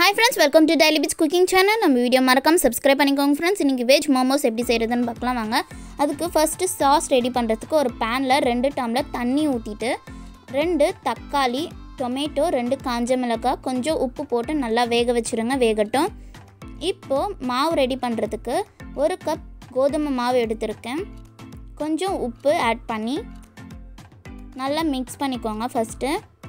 hi friends welcome to daily பிச் cooking channel நம்ம video மறக்காம சப்ஸ்கிரைப் பண்ணிக்கோங்க ஃப்ரெண்ட்ஸ் இன்றைக்கி வெஜ் மோமோஸ் எப்படி செய்கிறதுன்னு பார்க்கலாம் வாங்க அதுக்கு ஃபஸ்ட்டு சாஸ் ரெடி பண்ணுறதுக்கு ஒரு பேனில் ரெண்டு டம்ளர் தண்ணி ஊற்றிட்டு ரெண்டு தக்காளி டொமேட்டோ ரெண்டு காஞ்ச மிளகாய் கொஞ்சம் உப்பு போட்டு நல்லா வேக வச்சுருங்க வேகட்டும் இப்போது மாவு ரெடி பண்ணுறதுக்கு ஒரு கப் கோதுமை மாவு எடுத்திருக்கேன் கொஞ்சம் உப்பு ஆட் பண்ணி நல்லா மிக்ஸ் பண்ணிக்கோங்க ஃபஸ்ட்டு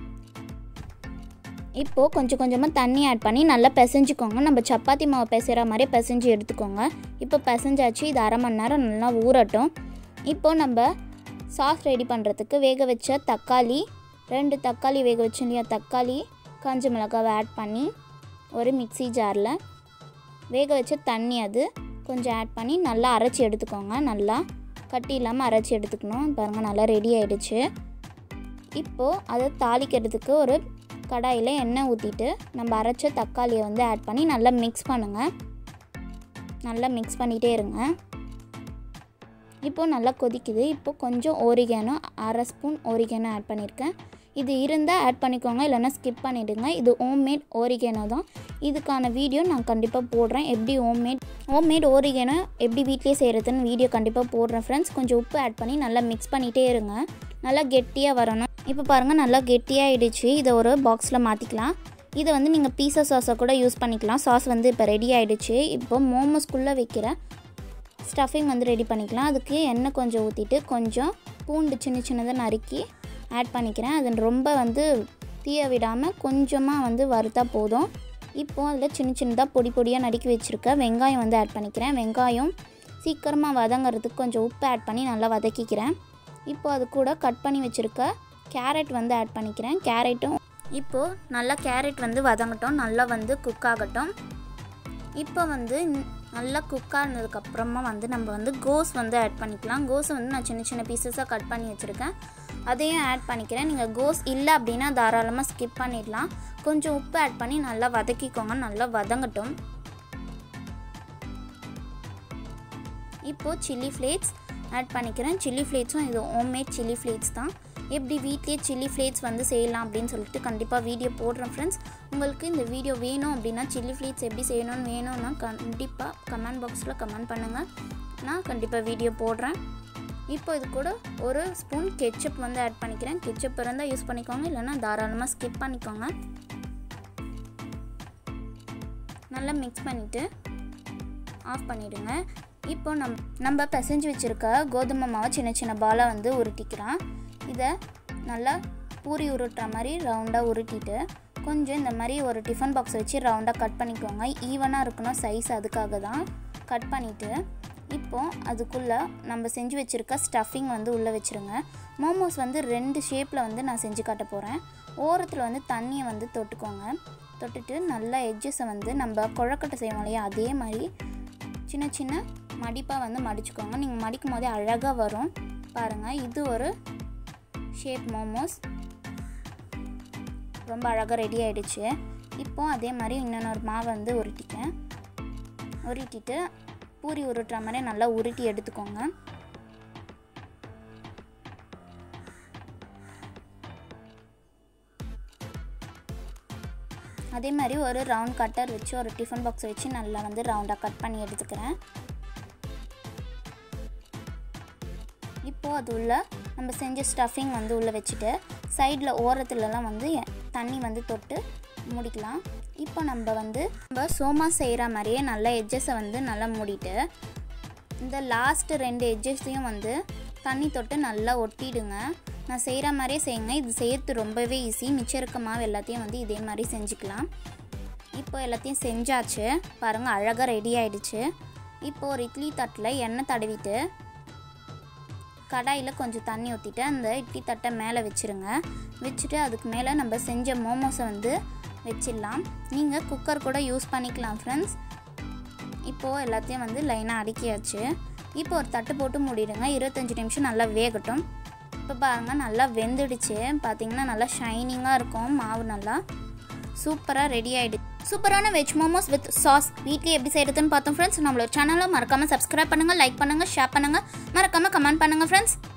இப்போது கொஞ்சம் கொஞ்சமாக தண்ணி ஆட் பண்ணி நல்லா பிசைஞ்சுக்கோங்க நம்ம சப்பாத்தி மாவு பிசைகிற மாதிரி பிசைஞ்சு எடுத்துக்கோங்க இப்போ பிசைஞ்சாச்சு இது அரை மணி நேரம் நல்லா ஊறட்டும் இப்போது நம்ம சாஸ் ரெடி பண்ணுறதுக்கு வேக வச்ச தக்காளி ரெண்டு தக்காளி வேக வச்சோம் இல்லையா தக்காளி காஞ்ச மிளகாவை ஆட் பண்ணி ஒரு மிக்ஸி ஜாரில் வேக வச்ச தண்ணி அது கொஞ்சம் ஆட் பண்ணி நல்லா அரைச்சி எடுத்துக்கோங்க நல்லா கட்டி இல்லாமல் அரைச்சி எடுத்துக்கணும் பாருங்கள் நல்லா ரெடி ஆகிடுச்சு இப்போது அதை தாளிக்கிறதுக்கு ஒரு கடாயில் எண்ணெய் ஊற்றிட்டு நம்ம அரைச்ச தக்காளியை வந்து ஆட் பண்ணி நல்லா மிக்ஸ் பண்ணுங்கள் நல்லா மிக்ஸ் பண்ணிகிட்டே இருங்க இப்போது நல்லா கொதிக்குது இப்போது கொஞ்சம் ஓரிகேனோ அரை ஸ்பூன் ஓரிகேனோ ஆட் பண்ணியிருக்கேன் இது இருந்தால் ஆட் பண்ணிக்கோங்க இல்லைன்னா ஸ்கிப் பண்ணிவிடுங்க இது ஹோம்மேட் ஓரிகேனோ தான் இதுக்கான வீடியோ நான் கண்டிப்பாக போடுறேன் எப்படி ஹோம்மேட் ஹோம்மேட் ஓரிகேனோ எப்படி வீட்லேயே செய்கிறதுன்னு வீடியோ கண்டிப்பாக போடுறேன் ஃப்ரெண்ட்ஸ் கொஞ்சம் உப்பு ஆட் பண்ணி நல்லா மிக்ஸ் பண்ணிகிட்டே இருங்க நல்லா கெட்டியாக வரணும் இப்போ பாருங்கள் நல்லா கெட்டியாகிடுச்சு இதை ஒரு பாக்ஸில் மாற்றிக்கலாம் இதை வந்து நீங்கள் பீஸா சாஸை கூட யூஸ் பண்ணிக்கலாம் சாஸ் வந்து இப்போ ரெடி ஆகிடுச்சு இப்போ மோமோஸ்குள்ளே வைக்கிற ஸ்டஃபிங் வந்து ரெடி பண்ணிக்கலாம் அதுக்கு எண்ணெய் கொஞ்சம் ஊற்றிட்டு கொஞ்சம் பூண்டு சின்ன சின்னதாக நறுக்கி ஆட் பண்ணிக்கிறேன் அது ரொம்ப வந்து தீய விடாமல் கொஞ்சமாக வந்து வறுத்தா போதும் இப்போது அதில் சின்ன சின்னதாக பொடி பொடியாக நறுக்கி வச்சுருக்க வெங்காயம் வந்து ஆட் பண்ணிக்கிறேன் வெங்காயம் சீக்கிரமாக வதங்கிறதுக்கு கொஞ்சம் உப்பு ஆட் பண்ணி நல்லா வதக்கிக்கிறேன் இப்போ அது கூட கட் பண்ணி வச்சுருக்க கேரட் வந்து ஆட் பண்ணிக்கிறேன் கேரட்டும் இப்போது நல்லா கேரட் வந்து வதங்கட்டும் நல்லா வந்து குக் ஆகட்டும் இப்போ வந்து நல்லா குக் ஆனதுக்கப்புறமா வந்து நம்ம வந்து கோஸ் வந்து ஆட் பண்ணிக்கலாம் கோஸை வந்து நான் சின்ன சின்ன பீசஸாக கட் பண்ணி வச்சுருக்கேன் அதையும் ஆட் பண்ணிக்கிறேன் நீங்கள் கோஸ் இல்லை அப்படின்னா தாராளமாக ஸ்கிப் பண்ணிடலாம் கொஞ்சம் உப்பு ஆட் பண்ணி நல்லா வதக்கிக்கோங்க நல்லா வதங்கட்டும் இப்போது சில்லி ஃப்ளேக்ஸ் ஆட் பண்ணிக்கிறேன் சில்லி ஃப்ளேக்ஸும் இது ஹோம்மேட் சில்லி ஃப்ளேக்ஸ் தான் எப்படி வீட்லேயே சில்லி ஃப்ளேக்ஸ் வந்து செய்யலாம் அப்படின்னு சொல்லிட்டு கண்டிப்பாக வீடியோ போடுறேன் ஃப்ரெண்ட்ஸ் உங்களுக்கு இந்த வீடியோ வேணும் அப்படின்னா சில்லி ஃப்ளேக்ஸ் எப்படி செய்யணும்னு வேணும்னா கண்டிப்பாக கமெண்ட் பாக்ஸில் கமெண்ட் பண்ணுங்கள் நான் கண்டிப்பாக வீடியோ போடுறேன் இப்போ இது கூட ஒரு ஸ்பூன் கெச்சப் வந்து ஆட் பண்ணிக்கிறேன் கெச்சப் இருந்தால் யூஸ் பண்ணிக்கோங்க இல்லைன்னா தாராளமாக ஸ்கிப் பண்ணிக்கோங்க நல்லா மிக்ஸ் பண்ணிவிட்டு ஆஃப் பண்ணிவிடுங்க இப்போ நம் நம்ம பிசைஞ்சு வச்சுருக்க கோதுமை மாவை சின்ன சின்ன பாலாக வந்து உருட்டிக்கலாம் இதை நல்லா பூரி உருட்டுற மாதிரி ரவுண்டாக உருட்டிட்டு கொஞ்சம் இந்த மாதிரி ஒரு டிஃபன் பாக்ஸ் வச்சு ரவுண்டாக கட் பண்ணிக்கோங்க ஈவனாக இருக்கணும் சைஸ் அதுக்காக தான் கட் பண்ணிவிட்டு இப்போது அதுக்குள்ளே நம்ம செஞ்சு வச்சுருக்க ஸ்டஃபிங் வந்து உள்ளே வச்சுருங்க மோமோஸ் வந்து ரெண்டு ஷேப்பில் வந்து நான் செஞ்சு காட்ட போகிறேன் ஓரத்தில் வந்து தண்ணியை வந்து தொட்டுக்கோங்க தொட்டுட்டு நல்லா எட்ஜஸை வந்து நம்ம குழக்கட்டை செய்வோம் இல்லையா அதே மாதிரி சின்ன சின்ன மடிப்பாக வந்து மடிச்சுக்கோங்க நீங்கள் மடிக்கும் போதே அழகாக வரும் பாருங்கள் இது ஒரு ஷேப் மோமோஸ் ரொம்ப அழகாக ரெடி ஆகிடுச்சு இப்போது அதே மாதிரி இன்னொன்று மாவை வந்து உருட்டிட்டேன் உருட்டிட்டு பூரி உருட்டுற மாதிரி நல்லா உருட்டி எடுத்துக்கோங்க அதே மாதிரி ஒரு ரவுண்ட் கட்டர் வச்சு ஒரு டிஃபன் பாக்ஸ் வச்சு நல்லா வந்து ரவுண்டாக கட் பண்ணி எடுத்துக்கிறேன் இப்போது அது உள்ள நம்ம செஞ்ச ஸ்டஃபிங் வந்து உள்ளே வச்சுட்டு சைடில் ஓரத்துலலாம் வந்து தண்ணி வந்து தொட்டு முடிக்கலாம் இப்போ நம்ம வந்து நம்ம சோமா செய்கிற மாதிரியே நல்லா எட்ஜஸை வந்து நல்லா மூடிட்டு இந்த லாஸ்ட்டு ரெண்டு எட்ஜஸையும் வந்து தண்ணி தொட்டு நல்லா ஒட்டிடுங்க நான் செய்கிற மாதிரியே செய்யுங்க இது செய்யறது ரொம்பவே ஈஸி மிச்சம் இருக்க மாவு எல்லாத்தையும் வந்து இதே மாதிரி செஞ்சுக்கலாம் இப்போ எல்லாத்தையும் செஞ்சாச்சு பாருங்கள் அழகாக ரெடி ஆகிடுச்சு இப்போது ஒரு இட்லி தட்டில் எண்ணெய் தடவிட்டு கடாயில் கொஞ்சம் தண்ணி ஊற்றிட்டு அந்த இட்லி தட்டை மேலே வச்சுருங்க வச்சுட்டு அதுக்கு மேலே நம்ம செஞ்ச மோமோஸை வந்து வச்சிடலாம் நீங்கள் குக்கர் கூட யூஸ் பண்ணிக்கலாம் ஃப்ரெண்ட்ஸ் இப்போது எல்லாத்தையும் வந்து லைனாக அடுக்கியாச்சு இப்போ ஒரு தட்டு போட்டு மூடிடுங்க இருபத்தஞ்சி நிமிஷம் நல்லா வேகட்டும் இப்போ பாருங்கள் நல்லா வெந்துடுச்சு பார்த்தீங்கன்னா நல்லா ஷைனிங்காக இருக்கும் மாவு நல்லா சூப்பராக ரெடி ஆகிடுச்சு சூப்பரான வெஜ் மோமோஸ் வித் சாஸ் வீட்லேயே எப்படி செய்கிறதுன்னு பார்த்தோம் ஃப்ரெண்ட்ஸ் நம்மளோட சேனலை மறக்காமல் சப்ஸ்கிரைப் பண்ணுங்கள் லைக் பண்ணுங்கள் ஷேர் பண்ணுங்கள் மறக்காமல் கமெண்ட் பண்ணுங்கள் ஃப்ரெண்ட்ஸ்